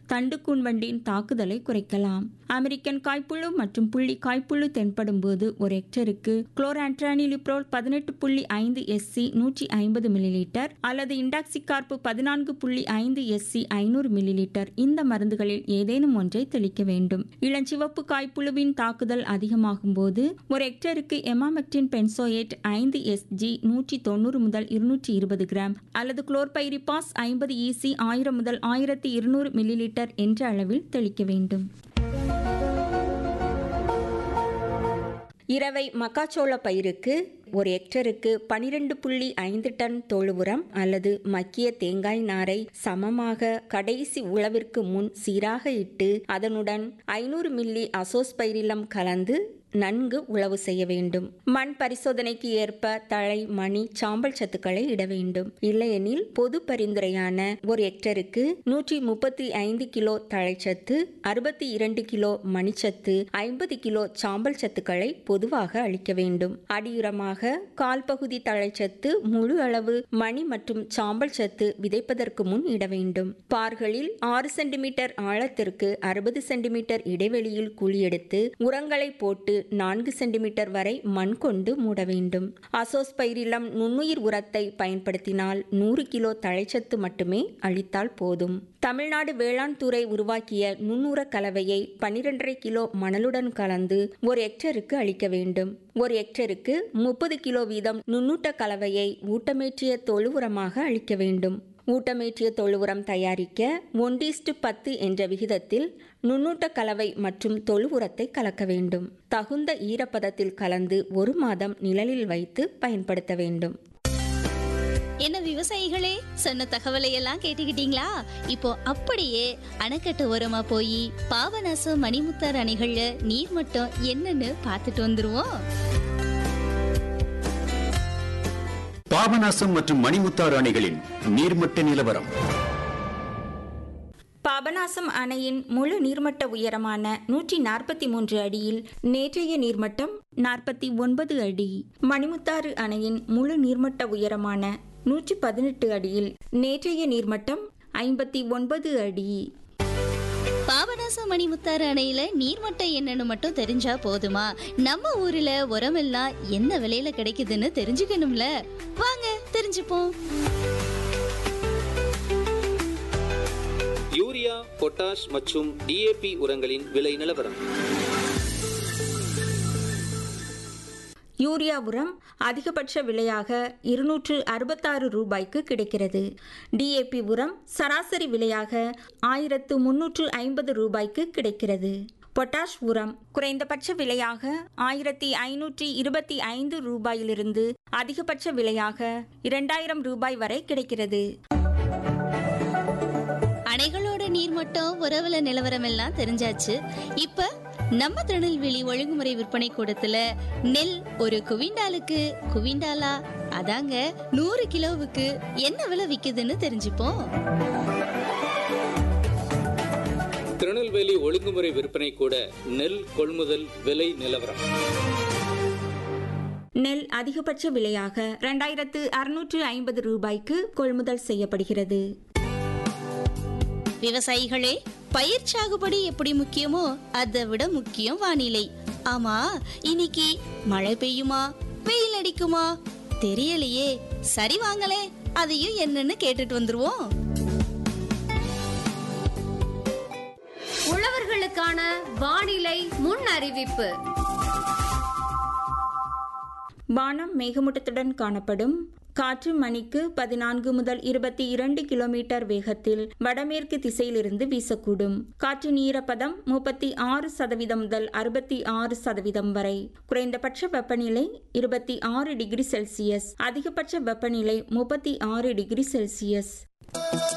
தண்டுக்கூன் வண்டியின் தாக்குதலை குறைக்கலாம் அமெரிக்கன் காய்ப்புழு மற்றும் புள்ளி காய்ப்புழு தென்படும் போது ஒரு ஹெக்டருக்கு குளோரான்ட்ரானிலிப்ரோல் பதினெட்டு புள்ளி ஐந்து எஸ்சி நூற்றி ஐம்பது மில்லிலிட்டர் அல்லது இண்டாக்சிகார்ப்பு பதினான்கு புள்ளி ஐந்து எஸ்சி ஐநூறு மில்லிலிட்டர் இந்த மருந்துகளில் ஏதேனும் ஒன்றை தெளிக்க வேண்டும் இளஞ்சிவப்பு காய்ப்புழுவின் தாக்குதல் அதிகமாகும் போது ஒரு ஹெக்டருக்கு எமாமெக்டின் பென்சோயேட் ஐந்து எஸ்ஜி நூற்றி தொண்ணூறு முதல் இருநூற்றி இருபது கிராம் அல்லது குளோர்பைரிபாஸ் ஐம்பது இசி ஆயிரம் முதல் ஆயிரத்தி இருநூறு மில்லிலிட்டர் என்ற அளவில் தெளிக்க வேண்டும் இரவை மக்காச்சோள பயிருக்கு ஒரு ஹெக்டருக்கு பனிரெண்டு புள்ளி ஐந்து டன் தொழு உரம் அல்லது மக்கிய தேங்காய் நாரை சமமாக கடைசி உழவிற்கு முன் சீராக இட்டு அதனுடன் ஐநூறு மில்லி அசோஸ்பைரிலம் கலந்து நன்கு உழவு செய்ய வேண்டும் மண் பரிசோதனைக்கு ஏற்ப தழை மணி சாம்பல் சத்துக்களை இட வேண்டும் இல்லையெனில் பொது பரிந்துரையான ஒரு ஹெக்டருக்கு நூற்றி முப்பத்தி ஐந்து கிலோ தழைச்சத்து அறுபத்தி இரண்டு கிலோ மணிச்சத்து ஐம்பது கிலோ சாம்பல் சத்துக்களை பொதுவாக அளிக்க வேண்டும் அடியுரமாக கால் பகுதி தழைச்சத்து முழு அளவு மணி மற்றும் சாம்பல் சத்து விதைப்பதற்கு முன் இட வேண்டும் பார்களில் ஆறு சென்டிமீட்டர் ஆழத்திற்கு அறுபது சென்டிமீட்டர் இடைவெளியில் குழி எடுத்து உரங்களை போட்டு நான்கு சென்டிமீட்டர் வரை மண் கொண்டு மூட வேண்டும் அசோஸ்பைரிலம் நுண்ணுயிர் உரத்தை பயன்படுத்தினால் நூறு கிலோ தழைச்சத்து மட்டுமே அளித்தால் போதும் தமிழ்நாடு வேளாண் துறை உருவாக்கிய நுண்ணுர கலவையை பனிரெண்டரை கிலோ மணலுடன் கலந்து ஒரு ஹெக்டருக்கு அளிக்க வேண்டும் ஒரு ஹெக்டருக்கு முப்பது கிலோ வீதம் நுண்ணூட்ட கலவையை ஊட்டமேற்றிய தொழு உரமாக அளிக்க வேண்டும் ஊட்டமேற்றிய தொழு உரம் தயாரிக்க ஒன்றிஸ்டு பத்து என்ற விகிதத்தில் நுண்ணூட்ட கலவை மற்றும் தொழு உரத்தை கலக்க வேண்டும் தகுந்த ஈரப்பதத்தில் கலந்து ஒரு மாதம் நிழலில் வைத்து பயன்படுத்த வேண்டும் என்ன விவசாயிகளே சொன்ன தகவலை எல்லாம் கேட்டுக்கிட்டீங்களா இப்போ அப்படியே அணைக்கட்டு ஓரமா போய் பாபநாசம் மணிமுத்தார் அணைகள்ல நீர் மட்டம் என்னன்னு பார்த்துட்டு வந்துருவோம் பாபநாசம் மற்றும் மணிமுத்தாறு அணைகளின் நீர்மட்ட நிலவரம் பாபநாசம் அணையின் முழு நீர்மட்ட உயரமான நூற்றி நாற்பத்தி மூன்று அடியில் நேற்றைய நீர்மட்டம் நாற்பத்தி ஒன்பது அடி மணிமுத்தாறு அணையின் முழு நீர்மட்ட உயரமான நூற்றி பதினெட்டு அடியில் நேற்றைய நீர்மட்டம் ஐம்பத்தி ஒன்பது அடி பாபநாசம் மணிமுத்தாறு அணையில நீர்மட்டம் என்னன்னு மட்டும் தெரிஞ்சா போதுமா நம்ம ஊர்ல உரமெல்லாம் என்ன விலையில கிடைக்குதுன்னு தெரிஞ்சுக்கணும்ல வாங்க தெரிஞ்சுப்போம் யூரியா பொட்டாஷ் மற்றும் டிஏபி உரங்களின் விலை நிலவரம் யூரியா உரம் அதிகபட்ச விலையாக இருநூற்று அறுபத்தாறு ரூபாய்க்கு கிடைக்கிறது டிஏபி உரம் சராசரி விலையாக ஆயிரத்து முன்னூற்று ஐம்பது ரூபாய்க்கு கிடைக்கிறது பொட்டாஷ் உரம் குறைந்தபட்ச விலையாக ஆயிரத்தி ஐநூற்றி இருபத்தி ஐந்து ரூபாயிலிருந்து அதிகபட்ச விலையாக இரண்டாயிரம் ரூபாய் வரை கிடைக்கிறது அணைகளோட நீர்மட்டம் உறவுல நிலவரம் எல்லாம் தெரிஞ்சாச்சு இப்ப நம்ம திருநெல்வேலி ஒழுங்குமுறை விற்பனை கூடத்துல நெல் ஒரு குவிண்டாலுக்கு குவிண்டாலா அதாங்க நூறு கிலோவுக்கு என்ன விலை விக்குதுன்னு தெரிஞ்சுப்போம் திருநெல்வேலி ஒழுங்குமுறை விற்பனை கூட நெல் கொள்முதல் விலை நிலவரம் நெல் அதிகபட்ச விலையாக இரண்டாயிரத்து அறுநூற்று ஐம்பது ரூபாய்க்கு கொள்முதல் செய்யப்படுகிறது விவசாயிகளே பயிர் சாகுபடி எப்படி முக்கியமோ அதை விட முக்கியம் வானிலை ஆமா இன்னைக்கு மழை பெய்யுமா வெயில் அடிக்குமா தெரியலையே சரி வாங்களே அதையும் என்னன்னு கேட்டுட்டு வந்துருவோம் உழவர்களுக்கான வானிலை முன் அறிவிப்பு வானம் மேகமூட்டத்துடன் காணப்படும் காற்று மணிக்கு பதினான்கு முதல் இருபத்தி இரண்டு கிலோமீட்டர் வேகத்தில் வடமேற்கு திசையிலிருந்து வீசக்கூடும் காற்று ஈரப்பதம் முப்பத்தி ஆறு சதவீதம் முதல் அறுபத்தி ஆறு சதவீதம் வரை குறைந்தபட்ச வெப்பநிலை இருபத்தி ஆறு டிகிரி செல்சியஸ் அதிகபட்ச வெப்பநிலை முப்பத்தி ஆறு டிகிரி செல்சியஸ்